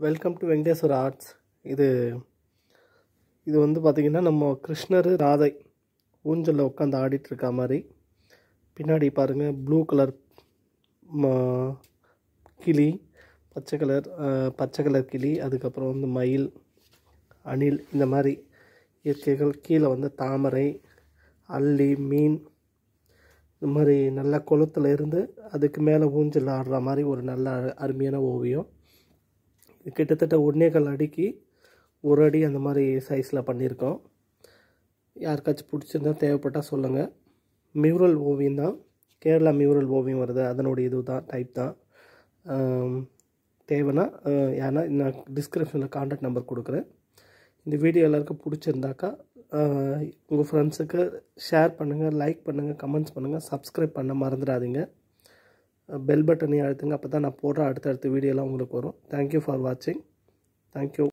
welcome to Venkateswara arts இது இது வந்து பார்த்திங்கன்னா நம்ம கிருஷ்ணர் ராதை ஊஞ்சலில் உட்காந்து ஆடிட்டுருக்க மாதிரி பின்னாடி பாருங்கள் ப்ளூ கலர் கிளி பச்சை கலர் பச்சை கலர் கிளி அதுக்கப்புறம் வந்து மயில் அணில் இந்த மாதிரி இயற்கைகள் கீழே வந்து தாமரை அல்லி மீன் இந்த மாதிரி நல்ல குளத்துல இருந்து அதுக்கு மேலே ஊஞ்சல் ஆடுற மாதிரி ஒரு நல்ல அரு- அருமையான ஓவியம் இது கிட்டத்தட்ட ஒன்னேகால் அடிக்கு ஒரு அடி அந்த மாதிரி சைஸில் பண்ணியிருக்கோம் யாருக்காச்சும் பிடிச்சிருந்தா தேவைப்பட்டால் சொல்லுங்கள் மியூரல் ஓவியம் தான் கேரளா மியூரல் ஓவியம் வருது அதனுடைய இது தான் டைப் தான் ஆம், தேவைன்னா அஹ், யாருன்னா நான் டிஸ்கிரிப்ஷனில் காண்டாக்ட் நம்பர் கொடுக்குறேன் இந்த வீடியோ எல்லாருக்கும் பிடிச்சிருந்தாக்கா உங்கள் ஃப்ரெண்ட்ஸுக்கு ஷேர் பண்ணுங்கள் லைக் பண்ணுங்கள் கமெண்ட்ஸ் பண்ணுங்கள் சப்ஸ்கிரைப் பண்ண மறந்துடாதீங்க பெல் பட்டனையும் அழுத்துங்க அப்போ தான் நான் போடுற அடுத்தடுத்த வீடியோலாம் உங்களுக்கு வரும் தேங்க்யூ ஃபார் வாட்சிங் தேங்க்யூ